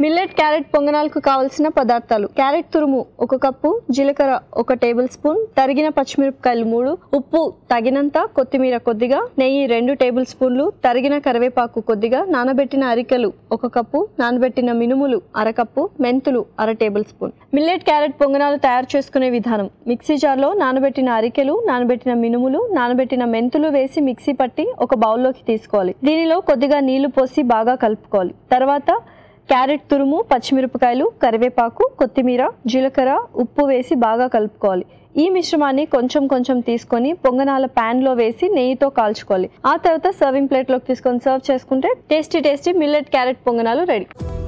millet carrot పొంగనాలకు కావలసిన పదార్థాలు carrot తురుము ఒక కప్పు జీలకర్ర ఒక టేబుల్ స్పూన్ తరిగిన పచ్చిమిరపకాయలు మూడు ఉప్పు తగినంత కొత్తిమీర కొద్దిగా నెయ్యి రెండు టేబుల్ స్పూన్లు తరిగిన కరివేపాకు కొద్దిగా నానబెట్టిన అరికెలు ఒక కప్పు నానబెట్టిన మినుములు అరకప్పు మెంతులు అర టేబుల్ స్పూన్ మిల్లెట్ క్యారెట్ పొంగనాలు తయారు చేసుకునే విధానం మిక్సీ జార్లో నానబెట్టిన అరికెలు నానబెట్టిన మినుములు నానబెట్టిన మెంతులు వేసి మిక్సీ పట్టి ఒక బౌల్లోకి తీసుకోవాలి దీనిలో కొద్దిగా నీళ్లు పోసి బాగా కలుపుకోవాలి తర్వాత క్యారెట్ తురుము పచ్చిమిరపకాయలు కరివేపాకు కొత్తిమీర జీలకర్ర ఉప్పు వేసి బాగా కలుపుకోవాలి ఈ మిశ్రమాన్ని కొంచెం కొంచెం తీసుకొని పొంగనాల ప్యాన్లో వేసి నెయ్యితో కాల్చుకోవాలి ఆ తర్వాత సర్వింగ్ ప్లేట్లోకి తీసుకొని సర్వ్ చేసుకుంటే టేస్టీ టేస్టీ మిల్లెట్ క్యారెట్ పొంగనాలు రెడీ